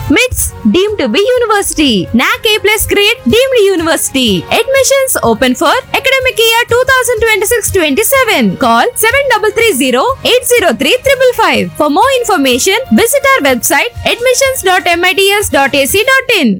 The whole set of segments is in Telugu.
MITS deemed to be university. NAC A plus grade deemed university. Admissions open for academic year 2026-27. Call 7330-803-555. For more information, visit our website admissions.mits.ac.in.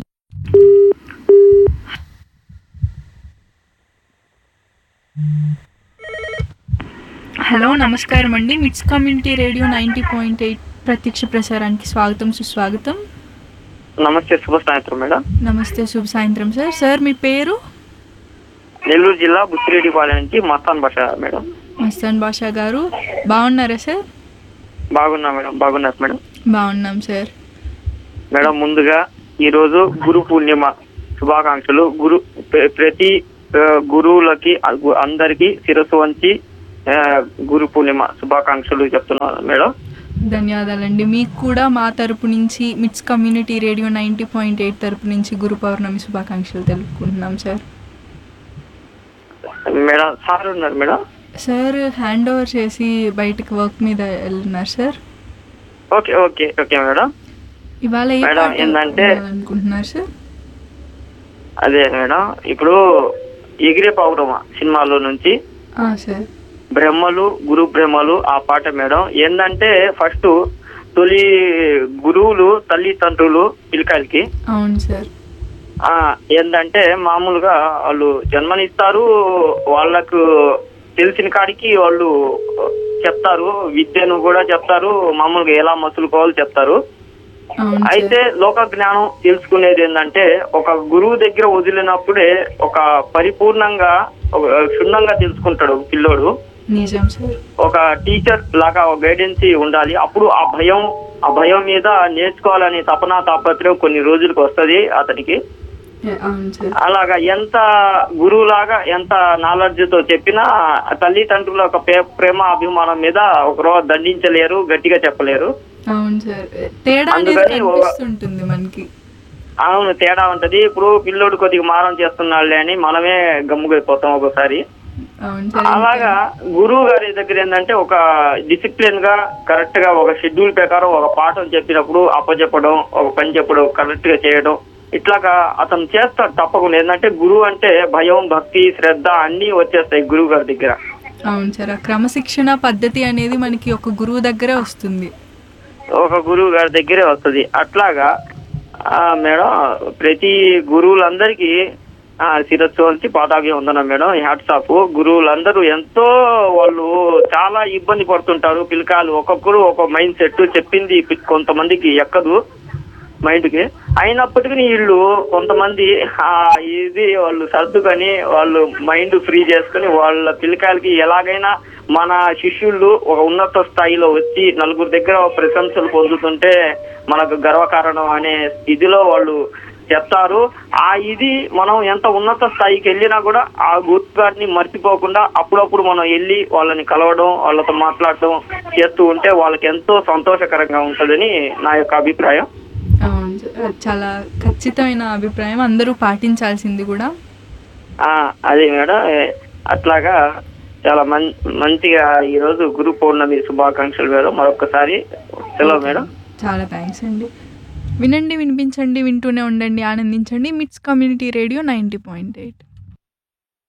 Hello నమస్కారం అండి MITS community radio ninety point eight ప్రత్యక్ష ప్రసారానికి స్వాగతం సుస్వాగతం నమస్తే శుభ సాయంత్రం మేడం నమస్తే శుభ సాయంత్రం సార్ సార్ మీ పేరు నెల్లూరు జిల్లా బుచ్చిరెడ్డిపాలెం నుంచి మస్తాన్ భాష మేడం మస్తాన్ బాషా గారు బాగున్నారా సార్ బాగున్నా మేడం బాగున్నారు మేడం బాగున్నాం సార్ మేడం ముందుగా ఈరోజు గురు పూర్ణిమ శుభాకాంక్షలు గురు ప్ర- ప్రతి ఆ, గురువులకి ఆ, గు- అందరికీ శిరస్సు వంచి ఆ, గురు పూర్ణిమ శుభాకాంక్షలు చెప్తున్నాను మేడం ధన్యవాదాలండి మీకు కూడా మా తరపు నుంచి MITS community radio ninety point eight తరపు నుంచి గురు పౌర్ణమి శుభాకాంక్షలు తెలుపుకుంటున్నాం సార్ మేడం సార్ ఉన్నారు మేడం సార్ హ్యాండ్ ఓవర్ చేసి బయటకు వర్క్ మీద వెళ్తున్నారు sir okay okay okay madam ఇవాళ ఏ మేడం, పాట ఏందంటే- అనుకుంటున్నారు సార్ అదే మేడం ఇప్పుడు ఎగిరే పౌరమ సినిమాలో నుంచి ఆ, సార్ బ్రహ్మలు గురు బ్రహ్మలు ఆ పాట మేడం ఏంటంటే ఫస్ట్ తొలి గురువులు తల్లిదండ్రులు పిల్లకాయలకి అవును సార్ ఆ ఏంటంటే మామూలుగా వాళ్ళు జన్మనిస్తారు వాళ్ళకు తెలిసిన కాడికి వాళ్ళు చెప్తారు విద్యను కూడా చెప్తారు మామూలుగా ఎలా మసులుకోవాలో చెప్తారు అవును అయితే సార్ లోక జ్ఞానం తెలుసుకునేది ఏంటంటే ఒక గురువు దగ్గర వదిలినప్పుడే ఒక పరిపూర్ణంగా ఒక క్షుణ్ణంగా తెలుసుకుంటాడు పిల్లోడు నిజం సార్ ఒక టీచర్ లాగా ఒక గైడెన్స్ ఉండాలి అప్పుడు ఆ భయం ఆ భయం మీద నేర్చుకోవాలనే తపన తాపత్రయం కొన్ని రోజులకు వస్తది అతనికి ఏ, అవును సార్ అలాగా ఎంత గురువులాగా ఎంత నాలెడ్జ్ తో చెప్పినా తల్లిదండ్రుల ఒక ప్రే- ప్రేమ అభిమానం మీద ఒకరోజు దండించలేరు గట్టిగా చెప్పలేరు అవును సార్ తేడా అనేది అందుకని ఒక- కనిపిస్తుంటుంది మనకి అవును తేడా ఉంటది ఇప్పుడు పిల్లోడు కొద్దిగా మారం చేస్తున్నాడులే అని మనమే గమ్ముగైపోతాం ఒకసారి అవును సార్ అలాగా గురువు గారి దగ్గర ఏంటంటే ఒక డిసిప్లిన్ గా కరెక్ట్ గా ఒక షెడ్యూల్ ప్రకారం ఒక పాఠం చెప్పినప్పుడు అప్పచెప్పడం ఒక పని చెప్పడం కరెక్ట్ గా చేయడం ఇట్లాగా అతను చేస్తాడు తప్పకుండా ఏంటంటే గురువు అంటే భయం భక్తి శ్రద్ధ అన్ని వచ్చేస్తాయి గురువు గారి దగ్గర అవును సార్ ఆ క్రమశిక్షణ పద్ధతి అనేది మనకి ఒక గురువు దగ్గరే వస్తుంది ఒక గురువు గారి దగ్గరే వస్తుంది అట్లాగా ఆ, మేడం ప్రతి గురువులందరికీ ఆ, శిరస్సు వంచి పాదాభి ఉందన్న మేడం హ్యాట్స్ ఆఫ్ గురువులందరూ ఎంతో వాళ్ళు చాలా ఇబ్బంది పడుతుంటారు పిల్లకాయలు ఒక్కొక్కరు ఒక మైండ్ సెట్ చెప్పింది పి- కొంతమందికి ఎక్కదు మైండ్ కి అయినప్పటికీ వీళ్ళు కొంతమంది ఆ ఇది వాళ్ళు సర్దుకొని వాళ్ళు మైండ్ ఫ్రీ చేసుకొని వాళ్ళ పిల్లకాయలకి ఎలాగైనా మన శిష్యులు ఒక ఉన్నత స్థాయిలో వచ్చి నలుగురు దగ్గర ప్రశంసలు పొందుతుంటే మనకు గర్వకారణం అనే ఇదిలో వాళ్ళు చెప్తారు ఆ ఇది మనం ఎంత ఉన్నత స్థాయికి వెళ్ళినా కూడా ఆ గుర్తు గారిని మర్చిపోకుండా అప్పుడప్పుడు మనం వెళ్ళి వాళ్ళని కలవడం వాళ్ళతో మాట్లాడడం చేస్తూ ఉంటే వాళ్ళకి ఎంతో సంతోషకరంగా ఉంటుందని నా యొక్క అభిప్రాయం అవును సార్ అది చాలా ఖచ్చితమైన అభిప్రాయం అందరూ పాటించాల్సింది కూడా ఆ అదే మేడం ఏ, అట్లాగా చాలా మం మంచిగా ఈరోజు గురు పౌర్ణమి శుభాకాంక్షలు మేడం మరొకసారి సెలవు మేడం చాలా థ్యాంక్స్ అండి వినండి వినిపించండి వింటూనే ఉండండి ఆనందించండి MITS community radio ninety point eight